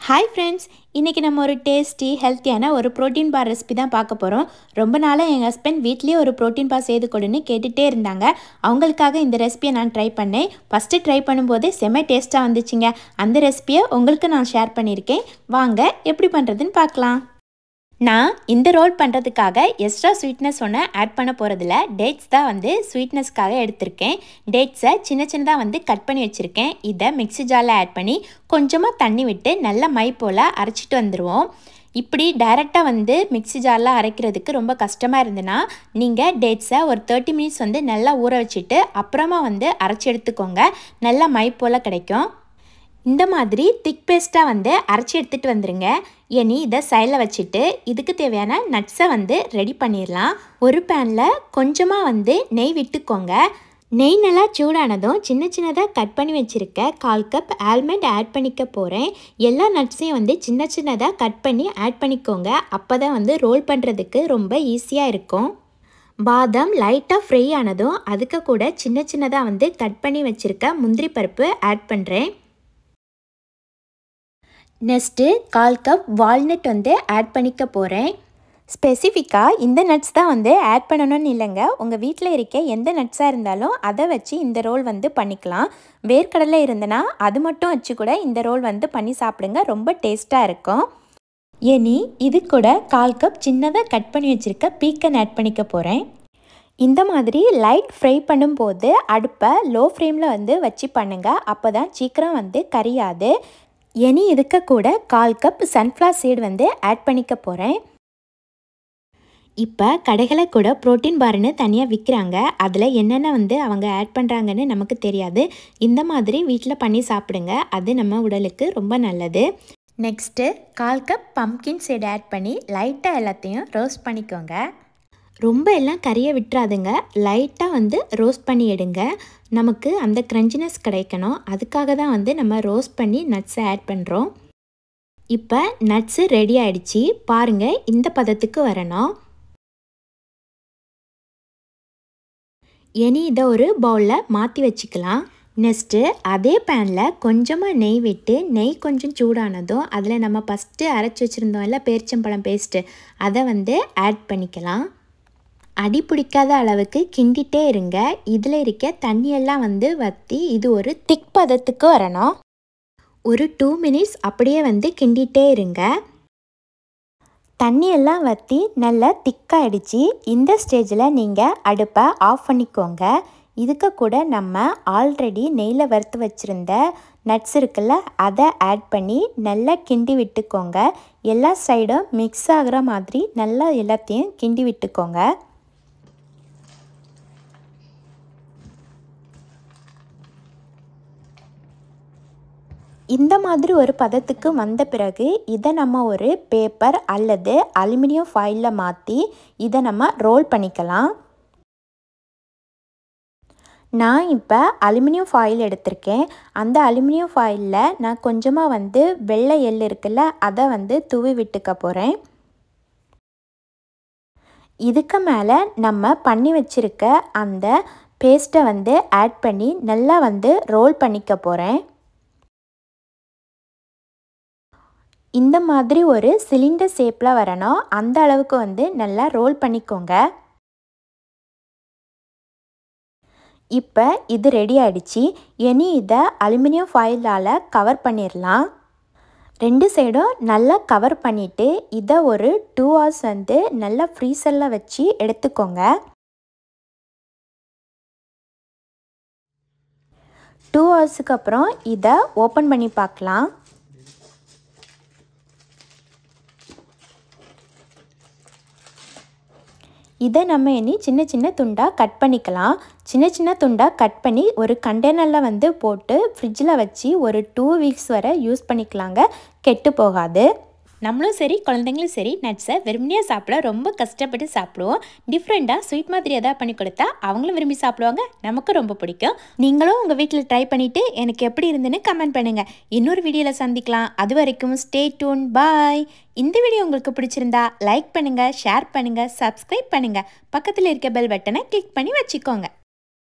hi friends இன்றைக்கி நம்ம ஒரு டேஸ்டி ஹெல்த்தியான ஒரு ப்ரோட்டீன் பார் ரெசிபி தான் பார்க்க போகிறோம் ரொம்ப நாளாக எங்கள் ஹஸ்பண்ட் வீட்லேயே ஒரு ப்ரோட்டீன் பார் செய்து கொடுன்னு கேட்டுகிட்டே இருந்தாங்க அவங்களுக்காக இந்த ரெசிபியை நான் ட்ரை பண்ணேன் ஃபஸ்ட்டு ட்ரை பண்ணும்போது செம்ம டேஸ்ட்டாக வந்துச்சுங்க அந்த ரெசிபியை உங்களுக்கு நான் ஷேர் பண்ணியிருக்கேன் வாங்க எப்படி பண்ணுறதுன்னு பார்க்கலாம் நான் இந்த ரோல் பண்ணுறதுக்காக எக்ஸ்ட்ரா ஸ்வீட்னஸ் ஒன்று ஆட் பண்ண போகிறதுல டேட்ஸ் தான் வந்து ஸ்வீட்னஸ்க்காக எடுத்திருக்கேன் டேட்ஸை சின்ன சின்னதாக வந்து கட் பண்ணி வச்சுருக்கேன் இதை மிக்ஸி ஜாரில் ஆட் பண்ணி கொஞ்சமாக தண்ணி விட்டு நல்லா மை போல் அரைச்சிட்டு வந்துடுவோம் இப்படி டைரெக்டாக வந்து மிக்ஸி ஜாரில் அரைக்கிறதுக்கு ரொம்ப கஷ்டமாக இருந்ததுன்னா நீங்கள் டேட்ஸை ஒரு தேர்ட்டி மினிட்ஸ் வந்து நல்லா ஊற வச்சுட்டு அப்புறமா வந்து அரைச்சி எடுத்துக்கோங்க நல்லா மை போல் கிடைக்கும் இந்த மாதிரி திக் பேஸ்ட்டாக வந்து அரைச்சி எடுத்துகிட்டு வந்துடுங்க இனி இதை சைடில் வச்சுட்டு இதுக்கு தேவையான நட்ஸை வந்து ரெடி பண்ணிடலாம் ஒரு பேனில் கொஞ்சமாக வந்து நெய் விட்டுக்கோங்க நெய் நல்லா சூடானதும் சின்ன சின்னதாக கட் பண்ணி வச்சுருக்க கால் கப் ஆல்மண்ட் ஆட் பண்ணிக்க போகிறேன் எல்லா நட்ஸையும் வந்து சின்ன சின்னதாக கட் பண்ணி ஆட் பண்ணிக்கோங்க அப்போ தான் வந்து ரோல் பண்ணுறதுக்கு ரொம்ப ஈஸியாக இருக்கும் பாதாம் லைட்டாக ஃப்ரை ஆனதும் அதுக்கு கூட சின்ன சின்னதாக வந்து கட் பண்ணி வச்சுருக்க முந்திரி பருப்பு ஆட் பண்ணுறேன் நெக்ஸ்ட்டு கால் கப் வால்நட் வந்து ஆட் பண்ணிக்க போகிறேன் ஸ்பெசிஃபிக்காக இந்த நட்ஸ் தான் வந்து ஆட் பண்ணணும்னு இல்லைங்க உங்கள் வீட்டில் இருக்க எந்த நட்ஸாக இருந்தாலும் அதை வச்சு இந்த ரோல் வந்து பண்ணிக்கலாம் வேர்க்கடலை இருந்தனா அது மட்டும் வச்சு கூட இந்த ரோல் வந்து பண்ணி சாப்பிடுங்க ரொம்ப டேஸ்ட்டாக இருக்கும் இனி இது கூட கால் கப் சின்னதாக கட் பண்ணி வச்சுருக்க பீக்கன் ஆட் பண்ணிக்க போகிறேன் இந்த மாதிரி லைட் ஃப்ரை பண்ணும்போது அடுப்பை லோ ஃப்ளேமில் வந்து வச்சு பண்ணுங்கள் அப்போ தான் சீக்கிரம் வந்து கரியாது இனி இதுக்கு கூட கால் கப் சன்ஃப்ளவர் சீடு வந்து ஆட் பண்ணிக்க போகிறேன் இப்போ கடைகளை கூட ப்ரோட்டீன் பார்னு தனியாக விற்கிறாங்க அதில் என்னென்ன வந்து அவங்க ஆட் பண்ணுறாங்கன்னு நமக்கு தெரியாது இந்த மாதிரி வீட்டில் பண்ணி சாப்பிடுங்க அது நம்ம உடலுக்கு ரொம்ப நல்லது நெக்ஸ்ட்டு கால் கப் பம்கின் சீடு ஆட் பண்ணி லைட்டாக எல்லாத்தையும் ரோஸ்ட் பண்ணிக்கோங்க ரொம்ப எல்லாம் கறியை விட்டுறாதுங்க லைட்டாக வந்து ரோஸ்ட் பண்ணி எடுங்க நமக்கு அந்த க்ரன்ச்சினஸ் கிடைக்கணும் அதுக்காக தான் வந்து நம்ம ரோஸ்ட் பண்ணி நட்ஸை ஆட் பண்ணுறோம் இப்போ நட்ஸு ரெடி ஆகிடுச்சி பாருங்கள் இந்த பதத்துக்கு வரணும் இனி இதை ஒரு பவுலில் மாற்றி வச்சுக்கலாம் நெக்ஸ்ட்டு அதே பேனில் கொஞ்சமாக நெய் விட்டு நெய் கொஞ்சம் சூடானதும் அதில் நம்ம ஃபஸ்ட்டு அரைச்சி வச்சுருந்தோம் இல்லை பேரிச்சம்பழம் பேஸ்ட்டு அதை வந்து ஆட் பண்ணிக்கலாம் அடி பிடிக்காத அளவுக்கு கிண்டிகிட்டே இருங்க இதில் இருக்க தண்ணியெல்லாம் வந்து வற்றி இது ஒரு திக் பதத்துக்கு வரணும் ஒரு டூ மினிட்ஸ் அப்படியே வந்து கிண்டிகிட்டே இருங்க தண்ணியெல்லாம் வற்றி நல்லா திக்காயிடுச்சு இந்த ஸ்டேஜில் நீங்கள் அடுப்பை ஆஃப் பண்ணிக்கோங்க இதுக்கு கூட நம்ம ஆல்ரெடி நெய்யில் வறுத்து வச்சுருந்த நட்ஸ் இருக்குல்ல அதை ஆட் பண்ணி நல்லா கிண்டி விட்டுக்கோங்க எல்லா சைடும் மிக்ஸ் ஆகிற மாதிரி நல்லா எல்லாத்தையும் கிண்டி விட்டுக்கோங்க இந்த மாதிரி ஒரு பதத்துக்கு வந்த பிறகு இதை நம்ம ஒரு பேப்பர் அல்லது அலுமினியம் ஃபாயிலில் மாற்றி இதை நம்ம ரோல் பண்ணிக்கலாம் நான் இப்போ அலுமினியம் ஃபாயில் எடுத்திருக்கேன் அந்த அலுமினியம் ஃபாயிலில் நான் கொஞ்சமாக வந்து வெள்ளை எள் இருக்குல்ல அதை வந்து தூவி விட்டுக்க போகிறேன் இதுக்கு மேலே நம்ம பண்ணி வச்சுருக்க அந்த பேஸ்ட்டை வந்து ஆட் பண்ணி நல்லா வந்து ரோல் பண்ணிக்க போகிறேன் இந்த மாதிரி ஒரு சிலிண்டர் ஷேப்பில் வரணும் அந்த அளவுக்கு வந்து நல்லா ரோல் பண்ணிக்கோங்க இப்போ இது ரெடி ஆகிடுச்சு இனி இதை அலுமினியம் ஃபாயிலால் கவர் பண்ணிடலாம் ரெண்டு சைடும் நல்லா கவர் பண்ணிவிட்டு இதை ஒரு டூ ஹவர்ஸ் வந்து நல்லா ஃப்ரீசரில் வச்சு எடுத்துக்கோங்க டூ ஹவர்ஸுக்கு அப்புறம் இதை ஓப்பன் பண்ணி பார்க்கலாம் இதை நம்ம இனி சின்ன சின்ன துண்டாக கட் பண்ணிக்கலாம் சின்ன சின்ன துண்டாக கட் பண்ணி ஒரு கண்டெய்னரில் வந்து போட்டு ஃப்ரிட்ஜில் வச்சு ஒரு டூ வீக்ஸ் வரை யூஸ் பண்ணிக்கலாங்க கெட்டு போகாது நம்மளும் சரி குழந்தைங்களும் சரி நட்ஸை வெறுமனையாக சாப்பிட ரொம்ப கஷ்டப்பட்டு சாப்பிடுவோம் டிஃப்ரெண்ட்டாக ஸ்வீட் மாதிரி எதாவது பண்ணி கொடுத்தா அவங்களும் விரும்பி சாப்பிடுவாங்க நமக்கும் ரொம்ப பிடிக்கும் நீங்களும் உங்கள் வீட்டில் ட்ரை பண்ணிவிட்டு எனக்கு எப்படி இருந்துன்னு கமெண்ட் பண்ணுங்கள் இன்னொரு வீடியோவில் சந்திக்கலாம் அது வரைக்கும் ஸ்டே டூன் பாய் இந்த வீடியோ உங்களுக்கு பிடிச்சிருந்தா லைக் பண்ணுங்கள் ஷேர் பண்ணுங்கள் சப்ஸ்கிரைப் பண்ணுங்கள் பக்கத்தில் இருக்க பெல் பட்டனை கிளிக் பண்ணி வச்சுக்கோங்க